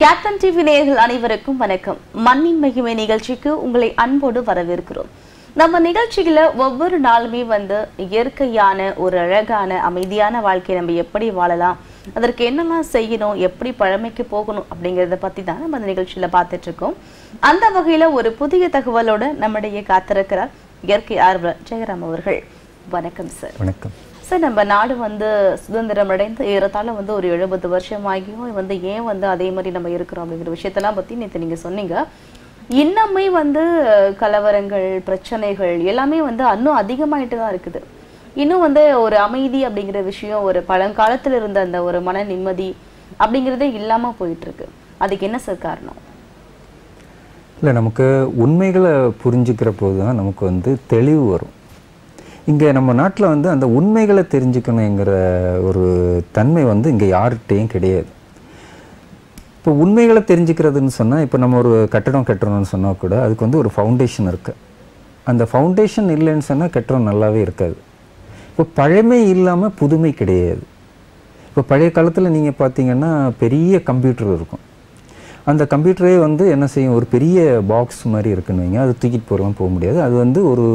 captain TV நேயர்கள் அனைவருக்கும் வணக்கம் மண்ணின் மகிமை நிகழ்ச்சிக்கு உங்களை அன்போடு வரவேற்கிறோம் நம்ம நிகழ்ச்சியில ஒவ்வொரு நாளுமே வந்து இயற்கையான ஒரு அழகான அமைதியான வாழ்க்கையை நம்ம எப்படி வாழலாம் அதற்கு என்னெல்லாம் செய்யணும் எப்படி பழமைக்கு போகணும் அப்படிங்கறத பத்தி தான் நம்ம அந்த நிகழ்ச்சியில பார்த்துட்டு இருக்கோம் அந்த வகையில ஒரு புதிய தகவலோட நம்மிடையே காத்திருக்கிறார் இயற்கை ஆர்வலர் ஜெயராம் அவர்கள் வணக்கம் சார் வணக்கம் சார் நம்ம நாடு வந்து சுதந்திரம் அடைந்து ஏறத்தாழ வந்து ஒரு எழுபது வருஷம் ஆகியும் வந்து ஏன் வந்து அதே மாதிரி நம்ம இருக்கிறோம் அப்படிங்கிற விஷயத்தெல்லாம் பத்தி நேற்று நீங்க சொன்னீங்க இன்னமே வந்து கலவரங்கள் பிரச்சனைகள் எல்லாமே வந்து இன்னும் அதிகமாயிட்டு தான் இருக்குது இன்னும் வந்து ஒரு அமைதி அப்படிங்கிற விஷயம் ஒரு பழங்காலத்துல இருந்த அந்த ஒரு மன நிம்மதி அப்படிங்கிறதே இல்லாம போயிட்டு இருக்கு அதுக்கு என்ன சார் காரணம் இல்லை நமக்கு உண்மைகளை புரிஞ்சுக்கிற போது தான் நமக்கு வந்து தெளிவு வரும் இங்கே நம்ம நாட்டில் வந்து அந்த உண்மைகளை தெரிஞ்சுக்கணுங்கிற ஒரு தன்மை வந்து இங்கே யார்கிட்டையும் கிடையாது இப்போ உண்மைகளை தெரிஞ்சுக்கிறதுன்னு சொன்னால் இப்போ நம்ம ஒரு கட்டடம் கட்டணும்னு சொன்னால் கூட அதுக்கு வந்து ஒரு ஃபவுண்டேஷன் இருக்குது அந்த ஃபவுண்டேஷன் இல்லைன்னு சொன்னால் கட்டடம் நல்லாவே இருக்காது இப்போ பழமை இல்லாமல் புதுமை கிடையாது இப்போ பழைய காலத்தில் நீங்கள் பார்த்தீங்கன்னா பெரிய கம்ப்யூட்டர் இருக்கும் அந்த கம்ப்யூட்டரே வந்து என்ன செய்யும் ஒரு பெரிய பாக்ஸ் மாதிரி இருக்குன்னு வைங்க அது தூக்கிட்டு போகலாம் போக முடியாது அது வந்து ஒரு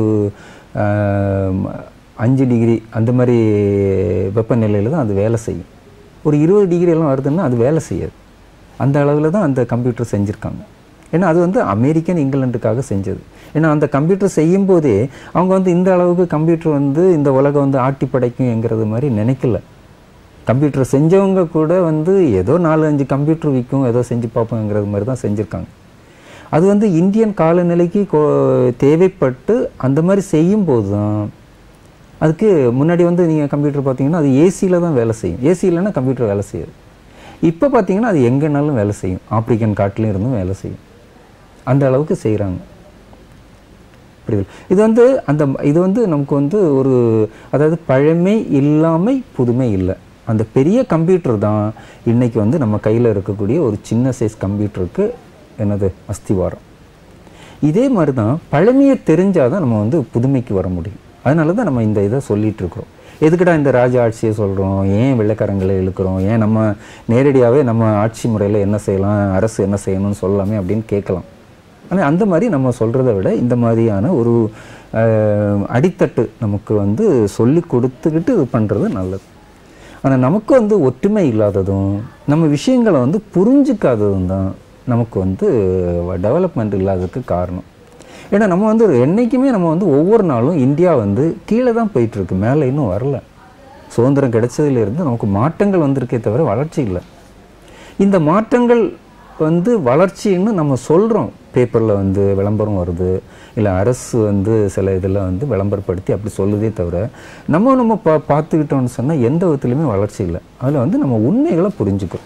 ஆம், அஞ்சு டிகிரி அந்த மாதிரி வெப்பநிலையில் தான் அது வேலை செய்யும் ஒரு இருபது டிகிரி எல்லாம் வருதுன்னா அது வேலை செய்யாது அந்த அளவில் தான் அந்த கம்ப்யூட்டர் செஞ்சுருக்காங்க ஏன்னா அது வந்து அமெரிக்கன் இங்கிலாண்டுக்காக செஞ்சது ஏன்னா அந்த கம்ப்யூட்டர் செய்யும் போதே அவங்க வந்து இந்த அளவுக்கு கம்ப்யூட்டர் வந்து இந்த உலகம் வந்து ஆட்டி படைக்கும்ங்கிறது மாதிரி நினைக்கல கம்ப்யூட்டர் செஞ்சவங்க கூட வந்து ஏதோ நாலு அஞ்சு கம்ப்யூட்டர் விற்கும் ஏதோ செஞ்சு பார்ப்போங்கிறது மாதிரி தான் செஞ்சுருக்காங்க அது வந்து இந்தியன் காலநிலைக்கு கோ- தேவைப்பட்டு அந்த மாதிரி செய்யும்போது தான் அதுக்கு முன்னாடி வந்து நீங்கள் கம்ப்யூட்டர் பார்த்தீங்கன்னா அது ஏசியில் தான் வேலை செய்யும் ஏசி இல்லைன்னா கம்ப்யூட்டர் வேலை செய்யாது இப்போ பார்த்தீங்கன்னா அது எங்கேனாலும் வேலை செய்யும் ஆப்பிரிக்கன் காட்டிலும் இருந்தும் வேலை செய்யும் அந்த அளவுக்கு செய்கிறாங்க புரியுது இது வந்து அந்த இது வந்து நமக்கு வந்து ஒரு அதாவது பழமை இல்லாமை புதுமை இல்லை அந்த பெரிய கம்ப்யூட்டர் தான் இன்னைக்கு வந்து நம்ம கையில் இருக்கக்கூடிய ஒரு சின்ன சைஸ் கம்ப்யூட்டருக்கு என்னது அஸ்திவாரம் இதே மாதிரி தான் பழமையை தெரிஞ்சால் தான் நம்ம வந்து புதுமைக்கு வர முடியும் அதனால தான் நம்ம இந்த இதை சொல்லிட்டு இருக்கிறோம் எதுக்குடா இந்த ராஜ ஆட்சியை சொல்கிறோம் ஏன் வெள்ளைக்காரங்களை இழுக்கிறோம் ஏன் நம்ம நேரடியாகவே நம்ம ஆட்சி முறையில் என்ன செய்யலாம் அரசு என்ன செய்யணும்னு சொல்லலாமே அப்படின்னு கேட்கலாம் ஆனால் அந்த மாதிரி நம்ம சொல்கிறத விட இந்த மாதிரியான ஒரு அஹ், அடித்தட்டு நமக்கு வந்து சொல்லி கொடுத்துக்கிட்டு இது பண்ணுறது நல்லது ஆனால் நமக்கு வந்து ஒற்றுமை இல்லாததும் நம்ம விஷயங்களை வந்து புரிஞ்சுக்காததும் தான் நமக்கு வந்து டெவலப்மெண்ட் இல்லாததுக்கு காரணம் ஏன்னா நம்ம வந்து என்றைக்குமே நம்ம வந்து ஒவ்வொரு நாளும் இந்தியா வந்து கீழே தான் போயிட்டுருக்கு மேலே இன்னும் வரல சுதந்திரம் கிடைச்சதுலேருந்து நமக்கு மாற்றங்கள் வந்திருக்கே தவிர வளர்ச்சி இல்லை இந்த மாற்றங்கள் வந்து வளர்ச்சின்னு நம்ம சொல்கிறோம் பேப்பரில் வந்து விளம்பரம் வருது இல்லை அரசு வந்து சில இதில் வந்து விளம்பரப்படுத்தி அப்படி சொல்லுதே தவிர நம்ம நம்ம பா பார்த்துக்கிட்டோம்னு சொன்னால் எந்த விதத்துலையுமே வளர்ச்சி இல்லை அதில் வந்து நம்ம உண்மைகளை புரிஞ்சுக்கிறோம்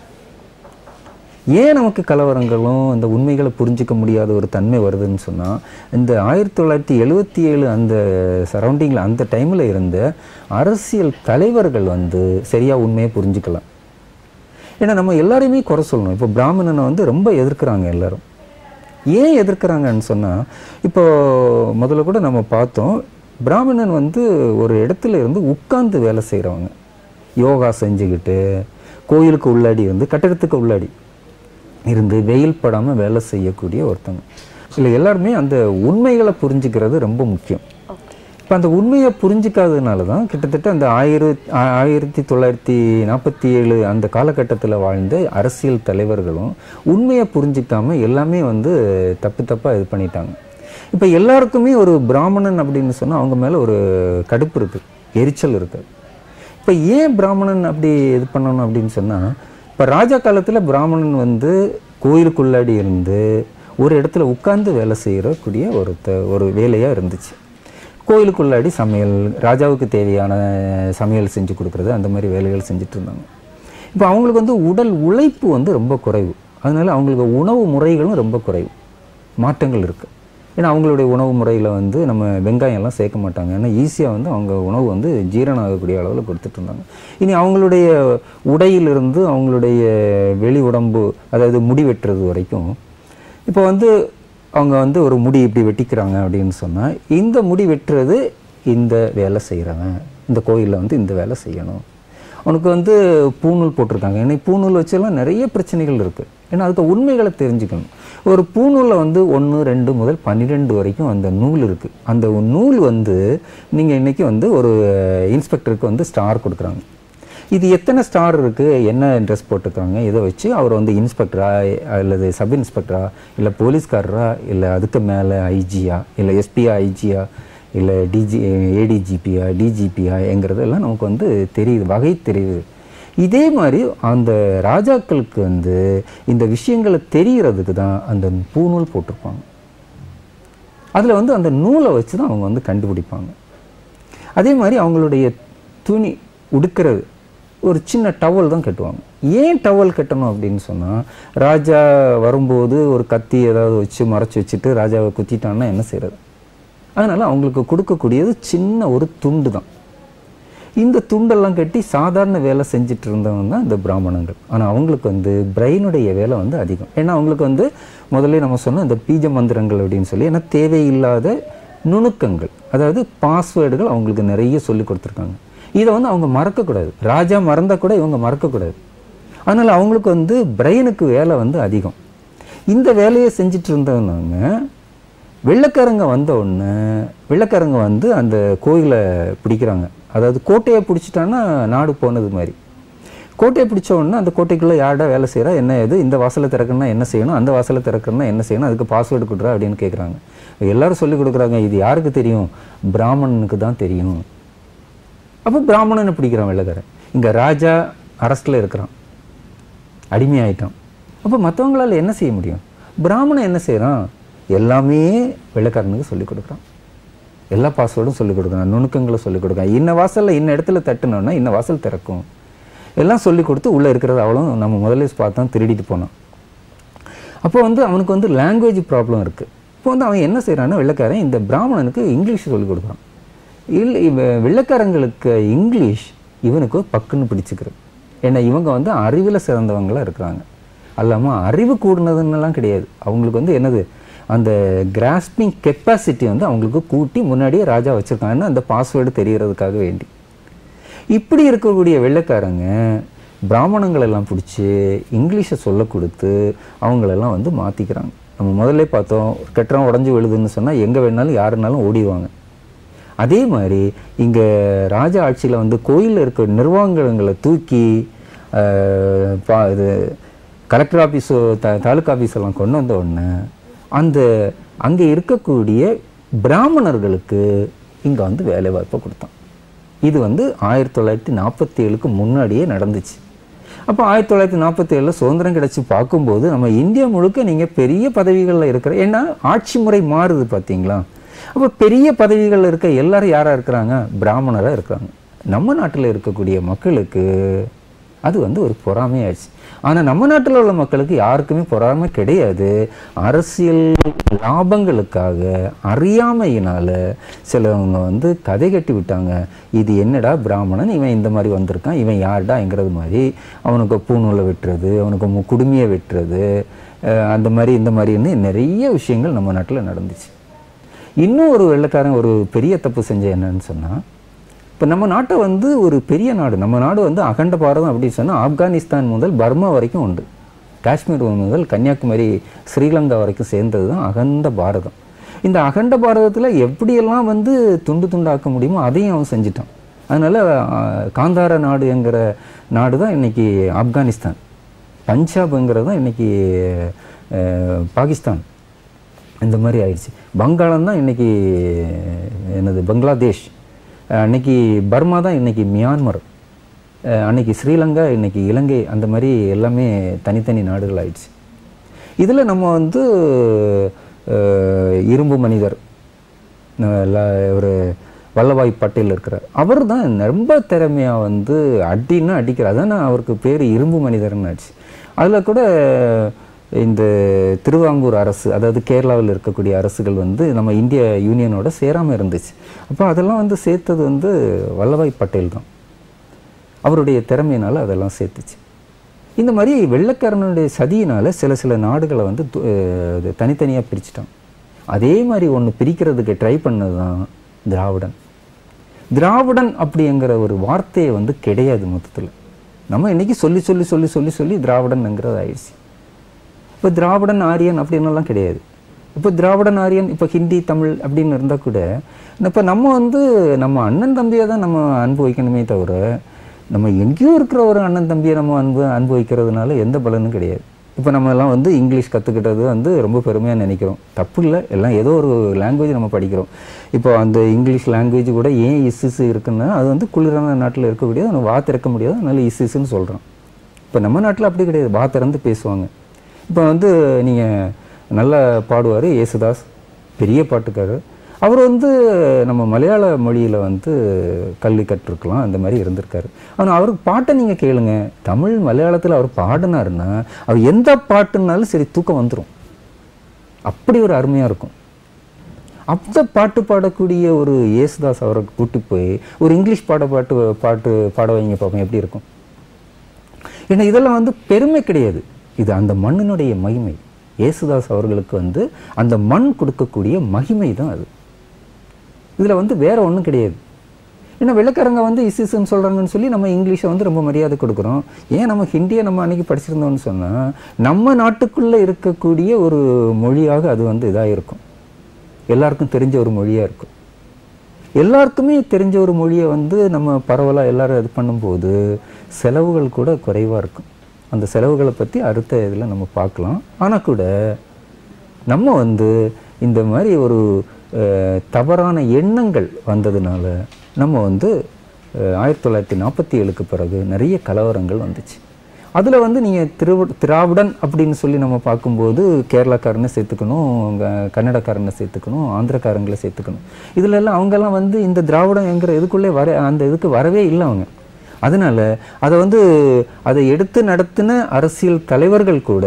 ஏன் நமக்கு கலவரங்களும் இந்த உண்மைகளை புரிஞ்சிக்க முடியாத ஒரு தன்மை வருதுன்னு சொன்னால் இந்த ஆயிரத்தி தொள்ளாயிரத்தி எழுபத்தி ஏழு அந்த சரௌண்டிங்கில் அந்த டைமில் இருந்த அரசியல் தலைவர்கள் வந்து சரியாக உண்மையை புரிஞ்சுக்கலாம் ஏன்னா நம்ம எல்லாரையுமே குறை சொல்லணும் இப்போ பிராமணனை வந்து ரொம்ப எதிர்க்கிறாங்க எல்லாரும் ஏன் எதிர்க்கிறாங்கன்னு சொன்னால் இப்போ முதல்ல கூட நம்ம பார்த்தோம் பிராமணன் வந்து ஒரு இடத்துல இருந்து உட்கார்ந்து வேலை செய்கிறவங்க யோகா செஞ்சுக்கிட்டு கோயிலுக்கு உள்ளாடி இருந்து கட்டடத்துக்கு உள்ளாடி இருந்து வெயில் படாமல் வேலை செய்யக்கூடிய ஒருத்தங்க இல்லை எல்லாருமே அந்த உண்மைகளை புரிஞ்சுக்கிறது ரொம்ப முக்கியம் இப்போ அந்த உண்மையை புரிஞ்சிக்காததுனால தான் கிட்டத்தட்ட அந்த ஆயிரத்தி ஆயிரத்தி தொள்ளாயிரத்தி நாற்பத்தி ஏழு அந்த காலகட்டத்தில் வாழ்ந்த அரசியல் தலைவர்களும் உண்மையை புரிஞ்சிக்காம எல்லாமே வந்து தப்பு தப்பாக இது பண்ணிட்டாங்க இப்போ எல்லாருக்குமே ஒரு பிராமணன் அப்படின்னு சொன்னால் அவங்க மேலே ஒரு கடுப்பு இருக்குது எரிச்சல் இருக்குது இப்போ ஏன் பிராமணன் அப்படி இது பண்ணணும் அப்படின்னு சொன்னால் இப்போ ராஜா காலத்தில் பிராமணன் வந்து கோயிலுக்குள்ளாடி இருந்து ஒரு இடத்துல உட்கார்ந்து வேலை செய்யக்கூடிய ஒரு த- ஒரு வேலையாக இருந்துச்சு கோயிலுக்குள்ளாடி சமையல் ராஜாவுக்கு தேவையான சமையல் செஞ்சு கொடுக்குறது அந்த மாதிரி வேலைகள் செஞ்சுட்டு இருந்தாங்க இப்போ அவங்களுக்கு வந்து உடல் உழைப்பு வந்து ரொம்ப குறைவு அதனால அவங்களுக்கு உணவு முறைகளும் ரொம்ப குறைவு மாற்றங்கள் இருக்குது ஏன்னா அவங்களுடைய உணவு முறையில் வந்து நம்ம வெங்காயம் எல்லாம் சேர்க்க மாட்டாங்க ஏன்னா ஈஸியாக வந்து அவங்க உணவு வந்து ஜீரணம் ஆகக்கூடிய அளவில் கொடுத்துட்டு இருந்தாங்க இனி அவங்களுடைய உடையிலிருந்து அவங்களுடைய வெளி உடம்பு அதாவது முடி வெட்டுறது வரைக்கும் இப்போ வந்து அவங்க வந்து ஒரு முடி இப்படி வெட்டிக்கிறாங்க அப்படின்னு சொன்னால் இந்த முடி வெட்டுறது இந்த வேலை செய்கிறவன் இந்த கோயிலில் வந்து இந்த வேலை செய்யணும் உனக்கு வந்து பூணூல் போட்டிருக்காங்க ஏன்னா பூணூல் வச்செல்லாம் நிறைய பிரச்சனைகள் இருக்குது ஏன்னா அதுக்கு உண்மைகளை தெரிஞ்சுக்கணும் ஒரு பூநூலில் வந்து ஒன்று ரெண்டு முதல் பன்னிரெண்டு வரைக்கும் அந்த நூல் இருக்குது அந்த நூல் வந்து நீங்கள் இன்றைக்கி வந்து ஒரு இன்ஸ்பெக்டருக்கு வந்து ஸ்டார் கொடுக்குறாங்க இது எத்தனை ஸ்டார் இருக்குது என்ன ட்ரெஸ் போட்டிருக்காங்க இதை வச்சு அவர் வந்து இன்ஸ்பெக்டரா அல்லது சப் இன்ஸ்பெக்டரா இல்லை போலீஸ்காரரா இல்லை அதுக்கு மேலே ஐஜியா இல்லை எஸ்பியா ஐஜியா இல்லை டிஜி ஏடிஜிபியா டிஜிபியா என்கிறதெல்லாம் நமக்கு வந்து தெரியுது வகை தெரியுது இதே மாதிரி அந்த ராஜாக்களுக்கு வந்து இந்த விஷயங்களை தெரிகிறதுக்கு தான் அந்த பூநூல் போட்டிருப்பாங்க அதில் வந்து அந்த நூலை வச்சு தான் அவங்க வந்து கண்டுபிடிப்பாங்க அதே மாதிரி அவங்களுடைய துணி உடுக்கிறது ஒரு சின்ன டவல் தான் கட்டுவாங்க ஏன் டவல் கட்டணும் அப்படின்னு சொன்னால் ராஜா வரும்போது ஒரு கத்தி ஏதாவது வச்சு மறைச்சி வச்சுட்டு ராஜாவை குத்திட்டான்னா என்ன செய்கிறது அதனால் அவங்களுக்கு கொடுக்கக்கூடியது சின்ன ஒரு துண்டு தான் இந்த துண்டெல்லாம் கட்டி சாதாரண வேலை செஞ்சுட்டு இருந்தவங்க தான் இந்த பிராமணங்கள் ஆனால் அவங்களுக்கு வந்து பிரெயினுடைய வேலை வந்து அதிகம் ஏன்னா அவங்களுக்கு வந்து முதல்ல நம்ம சொன்னோம் இந்த பீஜ மந்திரங்கள் அப்படின்னு சொல்லி ஏன்னா தேவையில்லாத நுணுக்கங்கள் அதாவது பாஸ்வேர்டுகள் அவங்களுக்கு நிறைய சொல்லி கொடுத்துருக்காங்க இதை வந்து அவங்க மறக்கக்கூடாது ராஜா மறந்தால் கூட இவங்க மறக்கக்கூடாது அதனால் அவங்களுக்கு வந்து பிரெயினுக்கு வேலை வந்து அதிகம் இந்த வேலையை செஞ்சுட்டு இருந்தவங்க வெள்ளைக்காரங்க வந்த உடனே வெள்ளைக்காரங்க வந்து அந்த கோயிலை பிடிக்கிறாங்க அதாவது கோட்டையை பிடிச்சிட்டான்னா நாடு போனது மாதிரி கோட்டையை பிடிச்ச உடனே அந்த கோட்டைக்குள்ளே யார்டா வேலை செய்கிறா என்ன இது இந்த வாசலை திறக்கணும்னா என்ன செய்யணும் அந்த வாசலை திறக்கணும்னா என்ன செய்யணும் அதுக்கு பாஸ்வேர்டு கொடுறா அப்படின்னு கேட்குறாங்க எல்லாரும் சொல்லி கொடுக்குறாங்க இது யாருக்கு தெரியும் பிராமணனுக்கு தான் தெரியும் அப்போ பிராமணனை பிடிக்கிறான் வெள்ளைக்காரன் இங்கே ராஜா அரஸ்டில் இருக்கிறான் அடிமையாயிட்டான் அப்போ மற்றவங்களால என்ன செய்ய முடியும் பிராமணன் என்ன செய்கிறான் எல்லாமே வெள்ளைக்காரனுக்கு சொல்லிக் கொடுக்குறான் எல்லா பாஸ்வேர்டும் சொல்லிக் கொடுக்குறான் நுணுக்கங்களை சொல்லிக் கொடுக்குறான் இன்ன வாசலில் இன்ன இடத்துல தட்டுனோன்னா இன்ன வாசல் திறக்கும் எல்லாம் சொல்லி கொடுத்து உள்ளே இருக்கிறது அவ்வளோ நம்ம முதல்ல பார்த்தோம் திருடிட்டு போனான் அப்போ வந்து அவனுக்கு வந்து லாங்குவேஜ் ப்ராப்ளம் இருக்குது இப்போ வந்து அவன் என்ன செய்கிறான்னா வெள்ளைக்காரன் இந்த பிராமணனுக்கு இங்கிலீஷ் சொல்லிக் கொடுக்குறான் இல்லை இவ- வெள்ளைக்காரங்களுக்கு இங்கிலீஷ் இவனுக்கு பக்குன்னு பிடிச்சிக்கிறது ஏன்னா இவங்க வந்து அறிவில் சிறந்தவங்களாக இருக்கிறாங்க அல்லாமல் அறிவு கூடுனதுன்னெல்லாம் கிடையாது அவங்களுக்கு வந்து என்னது அந்த கிராஸ்பிங் கெப்பாசிட்டி வந்து அவங்களுக்கு கூட்டி முன்னாடியே ராஜா வச்சுருக்காங்கன்னா அந்த பாஸ்வேர்டு தெரியறதுக்காக வேண்டி இப்படி இருக்கக்கூடிய வெள்ளைக்காரங்க பிராமணங்கள் எல்லாம் பிடிச்சி இங்கிலீஷை சொல்ல கொடுத்து அவங்களெல்லாம் வந்து மாற்றிக்கிறாங்க நம்ம முதல்ல பார்த்தோம் ஒரு கெட்டடம் உடஞ்சி விழுதுன்னு சொன்னால் எங்கே வேணாலும் யாருனாலும் ஓடிடுவாங்க அதே மாதிரி இங்கே ராஜா ஆட்சியில் வந்து கோயிலில் இருக்க நிர்வாகங்களை தூக்கி ஆஹ், பா இது கலெக்டர் ஆஃபீஸோ த தாலுக்கா ஆஃபீஸ் எல்லாம் கொண்டு வந்த உடனே அந்த அங்கே இருக்கக்கூடிய பிராமணர்களுக்கு இங்கே வந்து வேலை வாய்ப்பை கொடுத்தான் இது வந்து ஆயிரத்தி தொள்ளாயிரத்தி நாற்பத்தி ஏழுக்கு முன்னாடியே நடந்துச்சு அப்போ ஆயிரத்தி தொள்ளாயிரத்தி நாற்பத்தி ஏழில் சுதந்திரம் கிடச்சி பார்க்கும்போது நம்ம இந்தியா முழுக்க நீங்கள் பெரிய பதவிகளில் இருக்கிற ஏன்னா ஆட்சி முறை மாறுது பார்த்தீங்களா அப்போ பெரிய பதவிகளில் இருக்க எல்லாரும் யாராக இருக்கிறாங்க பிராமணராக இருக்கிறாங்க நம்ம நாட்டில் இருக்கக்கூடிய மக்களுக்கு அது வந்து ஒரு பொறாமையாச்சு ஆனால் நம்ம நாட்டில் உள்ள மக்களுக்கு யாருக்குமே பொறாமை கிடையாது அரசியல் லாபங்களுக்காக அறியாமையினால சிலவங்க வந்து கதை கட்டி விட்டாங்க இது என்னடா பிராமணன் இவன் இந்த மாதிரி வந்திருக்கான் இவன் யார்டாங்கிறது மாதிரி அவனுக்கு பூநூலை வெட்டுறது அவனுக்கு மு- குடுமியை வெட்டுறது அஹ் அந்த மாதிரி இந்த மாதிரின்னு நிறைய விஷயங்கள் நம்ம நாட்டில் நடந்துச்சு இன்னும் ஒரு வெள்ளைக்காரன் ஒரு பெரிய தப்பு செஞ்ச என்னன்னு சொன்னால் இப்போ நம்ம நாட்டை வந்து ஒரு பெரிய நாடு நம்ம நாடு வந்து அகண்ட பாரதம் அப்படின்னு சொன்னால் ஆப்கானிஸ்தான் முதல் பர்மா வரைக்கும் உண்டு காஷ்மீர் முதல் கன்னியாகுமரி ஸ்ரீலங்கா வரைக்கும் சேர்ந்தது தான் அகண்ட பாரதம் இந்த அகண்ட பாரதத்தில் எப்படியெல்லாம் வந்து துண்டு துண்டாக்க முடியுமோ அதையும் அவன் செஞ்சிட்டான் அதனால் காந்தார நாடுங்கிற நாடு தான் இன்னைக்கு ஆப்கானிஸ்தான் பஞ்சாப்ங்கிறது தான் இன்னைக்கு அஹ், பாகிஸ்தான் இந்த மாதிரி ஆயிடுச்சு வங்காளம் தான் இன்னைக்கு என்னது பங்களாதேஷ் அஹ் அன்னைக்கு பர்மா தான் இன்னைக்கு மியான்மர் அஹ் அன்னைக்கு ஸ்ரீலங்கா இன்னைக்கு இலங்கை அந்த மாதிரி எல்லாமே தனித்தனி நாடுகள் ஆயிடுச்சு இதில் நம்ம வந்து அஹ், இரும்பு மனிதர் அஹ் ல- ஒரு வல்லபாய் பட்டேல் இருக்கிறார் அவர் தான் ரொம்ப திறமையாக வந்து அடின்னா அடிக்கிறார் அதான் அவருக்கு பேர் இரும்பு மனிதர்னு ஆச்சு அதில் கூட இந்த திருவாங்கூர் அரசு அதாவது கேரளாவில் இருக்கக்கூடிய அரசுகள் வந்து நம்ம இந்திய யூனியனோட சேராமல் இருந்துச்சு அப்போ அதெல்லாம் வந்து சேர்த்தது வந்து வல்லபாய் பட்டேல் தான் அவருடைய திறமையினால அதெல்லாம் சேர்த்துச்சு இந்த மாதிரி வெள்ளைக்காரனுடைய சதியினால சில சில நாடுகளை வந்து து- அஹ் இது தனித்தனியாக பிரிச்சுட்டான் அதே மாதிரி ஒன்று பிரிக்கிறதுக்கு ட்ரை பண்ணது தான் திராவிடன் திராவிடன் அப்படிங்கிற ஒரு வார்த்தையை வந்து கிடையாது மொத்தத்தில் நம்ம இன்னைக்கு சொல்லி சொல்லி சொல்லி சொல்லி சொல்லி திராவிடன்ங்கிறது ஆயிடுச்சு இப்போ திராவிடன் ஆரியன் அப்படின்னுலாம் கிடையாது இப்போ திராவிடன் ஆரியன் இப்போ ஹிந்தி தமிழ் அப்படின்னு இருந்தால் கூட இப்போ நம்ம வந்து நம்ம அண்ணன் தம்பியை தான் நம்ம அனுபவிக்கணுமே தவிர நம்ம எங்கேயோ இருக்கிற ஒரு அண்ணன் தம்பியை நம்ம அன்பு அனுபவிக்கிறதுனால எந்த பலனும் கிடையாது இப்போ நம்ம எல்லாம் வந்து இங்கிலீஷ் கற்றுக்கிட்டது வந்து ரொம்ப பெருமையாக நினைக்கிறோம் தப்பு இல்லை எல்லாம் ஏதோ ஒரு லாங்குவேஜ் நம்ம படிக்கிறோம் இப்போ அந்த இங்கிலீஷ் லாங்குவேஜ் கூட ஏன் இஸ்ஸு இருக்குன்னா அது வந்து குளிரான நாட்டில் இருக்கக்கூடியது நம்ம வா திறக்க முடியாது அதனால இஸ்ஸுன்னு சொல்கிறோம் இப்போ நம்ம நாட்டில் அப்படி கிடையாது வா திறந்து பேசுவாங்க இப்போ வந்து நீங்கள் நல்லா பாடுவார் யேசுதாஸ் பெரிய பாட்டுக்காரர் அவர் வந்து நம்ம மலையாள மொழியில் வந்து கல்வி கற்றுருக்கலாம் அந்த மாதிரி இருந்திருக்காரு ஆனால் அவருக்கு பாட்டை நீங்கள் கேளுங்க தமிழ் மலையாளத்தில் அவர் பாடினாருன்னா அவர் எந்த பாட்டுனாலும் சரி தூக்கம் வந்துடும் அப்படி ஒரு அருமையாக இருக்கும் அந்த பாட்டு பாடக்கூடிய ஒரு யேசுதாஸ் அவரை கூட்டி போய் ஒரு இங்கிலீஷ் பாட பாட்டு பாட்டு பாட வைங்க பார்ப்போம் எப்படி இருக்கும் ஏன்னா இதெல்லாம் வந்து பெருமை கிடையாது இது அந்த மண்ணினுடைய மகிமை இயேசுதாஸ் அவர்களுக்கு வந்து அந்த மண் கொடுக்கக்கூடிய மகிமை தான் அது இதில் வந்து வேற ஒன்றும் கிடையாது ஏன்னா வெள்ளக்காரங்க வந்து இசிஸ்ன்னு சொல்கிறாங்கன்னு சொல்லி நம்ம இங்கிலீஷை வந்து ரொம்ப மரியாதை கொடுக்குறோம் ஏன் நம்ம ஹிந்தியை நம்ம அன்னைக்கு படிச்சிருந்தோம்னு சொன்னால் நம்ம நாட்டுக்குள்ளே இருக்கக்கூடிய ஒரு மொழியாக அது வந்து இதாக இருக்கும் எல்லாருக்கும் தெரிஞ்ச ஒரு மொழியாக இருக்கும் எல்லாருக்குமே தெரிஞ்ச ஒரு மொழியை வந்து நம்ம பரவலாக எல்லாரும் இது பண்ணும்போது செலவுகள் கூட குறைவாக இருக்கும் அந்த செலவுகளை பற்றி அடுத்த இதில் நம்ம பார்க்கலாம் ஆனால் கூட நம்ம வந்து இந்த மாதிரி ஒரு அஹ், தவறான எண்ணங்கள் வந்ததுனால நம்ம வந்து அஹ், ஆயிரத்தி தொள்ளாயிரத்தி நாற்பத்தி ஏழுக்கு பிறகு நிறைய கலவரங்கள் வந்துச்சு அதில் வந்து நீங்கள் திரு திராவிடன் அப்படின்னு சொல்லி நம்ம பார்க்கும்போது கேரளாக்காரனை சேர்த்துக்கணும் க- கன்னடக்காரனை சேர்த்துக்கணும் ஆந்திரக்காரங்களை சேர்த்துக்கணும் இதுல எல்லாம் அவங்கெல்லாம் வந்து இந்த திராவிடம் என்கிற இதுக்குள்ளே வர அந்த இதுக்கு வரவே இல்லை அவங்க அதனால அதை வந்து அதை எடுத்து நடத்தின அரசியல் தலைவர்கள் கூட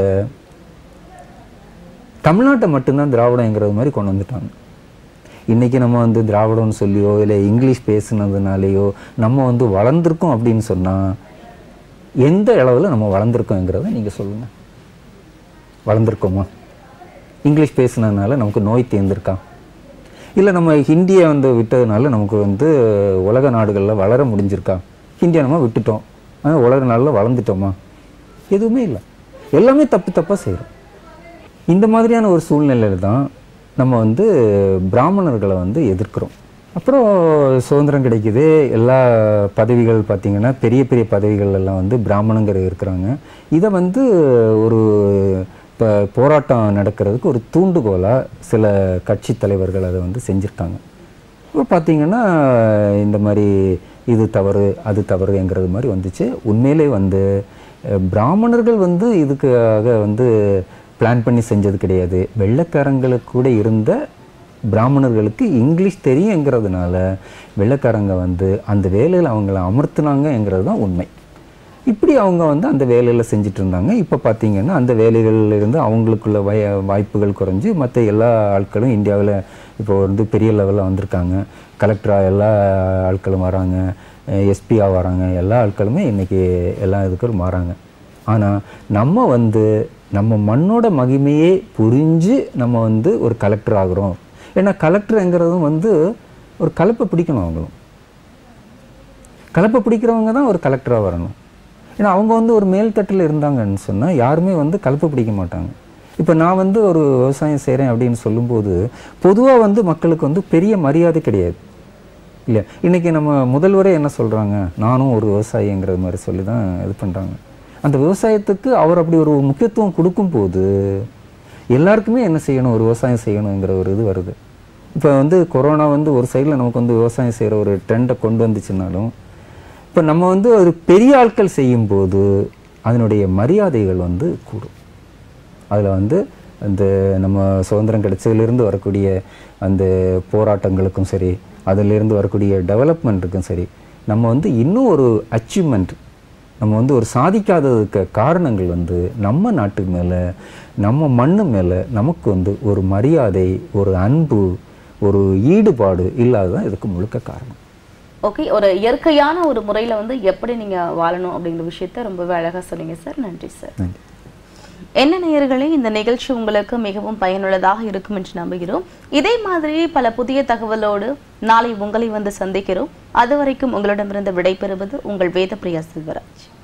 தமிழ்நாட்டை மட்டும்தான் திராவிடங்கிறது மாதிரி கொண்டு வந்துட்டாங்க இன்னைக்கு நம்ம வந்து திராவிடம்னு சொல்லியோ இல்லை இங்கிலீஷ் பேசுனதுனாலேயோ நம்ம வந்து வளர்ந்துருக்கோம் அப்படின்னு சொன்னால் எந்த அளவில் நம்ம வளர்ந்துருக்கோங்கிறத நீங்கள் சொல்லுங்கள் வளர்ந்துருக்கோமா இங்கிலீஷ் பேசுனதுனால நமக்கு நோய் தேர்ந்திருக்கா இல்லை நம்ம ஹிந்தியை வந்து விட்டதுனால நமக்கு வந்து உலக நாடுகளில் வளர முடிஞ்சிருக்கா ஹிந்தியை நம்ம விட்டுட்டோம் ஆனால் உலக நாளில் வளர்ந்துட்டோமா எதுவுமே இல்லை எல்லாமே தப்பு தப்பாக செய்கிறோம் இந்த மாதிரியான ஒரு சூழ்நிலையில் தான் நம்ம வந்து பிராமணர்களை வந்து எதிர்க்கிறோம் அப்புறம் சுதந்திரம் கிடைக்குது எல்லா பதவிகள் பார்த்திங்கன்னா பெரிய பெரிய பதவிகள் எல்லாம் வந்து பிராமணங்கிற இருக்கிறாங்க இதை வந்து ஒரு இப்போ போராட்டம் நடக்கிறதுக்கு ஒரு தூண்டுகோலாக சில கட்சி தலைவர்கள் அதை வந்து செஞ்சுருக்காங்க இப்போ பார்த்தீங்கன்னா இந்த மாதிரி இது தவறு அது தவறுங்கிறது மாதிரி வந்துச்சு உண்மையிலே வந்து அஹ், பிராமணர்கள் வந்து இதுக்காக வந்து பிளான் பண்ணி செஞ்சது கிடையாது வெள்ளைக்காரங்களுக்கு கூட இருந்த பிராமணர்களுக்கு இங்கிலீஷ் தெரியுங்கிறதுனால வெள்ளைக்காரங்க வந்து அந்த வேலையில் அவங்கள அமர்த்தினாங்கங்கிறது தான் உண்மை இப்படி அவங்க வந்து அந்த வேலையில் செஞ்சுட்டு இருந்தாங்க இப்போ பார்த்தீங்கன்னா அந்த வேலைகள்ல இருந்து அவங்களுக்குள்ள வய வாய்ப்புகள் குறைஞ்சு மற்ற எல்லா ஆட்களும் இந்தியாவில் இப்போ வந்து பெரிய லெவலில் வந்திருக்காங்க கலெக்டராக எல்லா ஆட்களும் வராங்க எஸ்பியாக வராங்க எல்லா ஆட்களுமே இன்றைக்கி எல்லா இதுக்கும் மாறாங்க ஆனால் நம்ம வந்து நம்ம மண்ணோட மகிமையே புரிஞ்சு நம்ம வந்து ஒரு கலெக்டர் ஆகுறோம் ஏன்னா கலெக்டருங்கிறதும் வந்து ஒரு கலப்பை பிடிக்கணும் அவங்களும் கலப்பை பிடிக்கிறவங்க தான் ஒரு கலெக்டராக வரணும் ஏன்னா அவங்க வந்து ஒரு மேல்தட்டில் இருந்தாங்கன்னு சொன்னால் யாருமே வந்து கலப்பை பிடிக்க மாட்டாங்க இப்போ நான் வந்து ஒரு விவசாயம் செய்கிறேன் அப்படின்னு சொல்லும்போது பொதுவாக வந்து மக்களுக்கு வந்து பெரிய மரியாதை கிடையாது இல்லையா இன்றைக்கி நம்ம முதல்வரே என்ன சொல்கிறாங்க நானும் ஒரு விவசாயிங்கிற மாதிரி சொல்லி தான் இது பண்ணுறாங்க அந்த விவசாயத்துக்கு அவர் அப்படி ஒரு முக்கியத்துவம் கொடுக்கும்போது எல்லாருக்குமே என்ன செய்யணும் ஒரு விவசாயம் செய்யணுங்கிற ஒரு இது வருது இப்போ வந்து கொரோனா வந்து ஒரு சைடில் நமக்கு வந்து விவசாயம் செய்கிற ஒரு ட்ரெண்டை கொண்டு வந்துச்சுனாலும் இப்போ நம்ம வந்து ஒரு பெரிய ஆட்கள் செய்யும்போது அதனுடைய மரியாதைகள் வந்து கூடும் அதில் வந்து அந்த நம்ம சுதந்திரம் கிடைச்சதுலேருந்து வரக்கூடிய அந்த போராட்டங்களுக்கும் சரி அதிலிருந்து வரக்கூடிய டெவலப்மெண்ட்டுக்கும் சரி நம்ம வந்து இன்னும் ஒரு அச்சீவ்மெண்ட் நம்ம வந்து ஒரு சாதிக்காததுக்கு காரணங்கள் வந்து நம்ம நாட்டு மேலே நம்ம மண்ணு மேலே நமக்கு வந்து ஒரு மரியாதை ஒரு அன்பு ஒரு ஈடுபாடு இல்லாததான் இதுக்கு முழுக்க காரணம் ஓகே ஒரு இயற்கையான ஒரு முறையில வந்து எப்படி நீங்க வாழணும் அப்படிங்கிற விஷயத்த ரொம்பவே அழகா சொன்னீங்க சார் நன்றி சார் நன்றி என்ன நேயர்களே இந்த நிகழ்ச்சி உங்களுக்கு மிகவும் பயனுள்ளதாக இருக்கும் என்று நம்புகிறோம் இதே மாதிரி பல புதிய தகவலோடு நாளை உங்களை வந்து சந்திக்கிறோம் அதுவரைக்கும் உங்களிடமிருந்து விடைபெறுவது உங்கள் வேதப்பிரியா செல்வராஜ்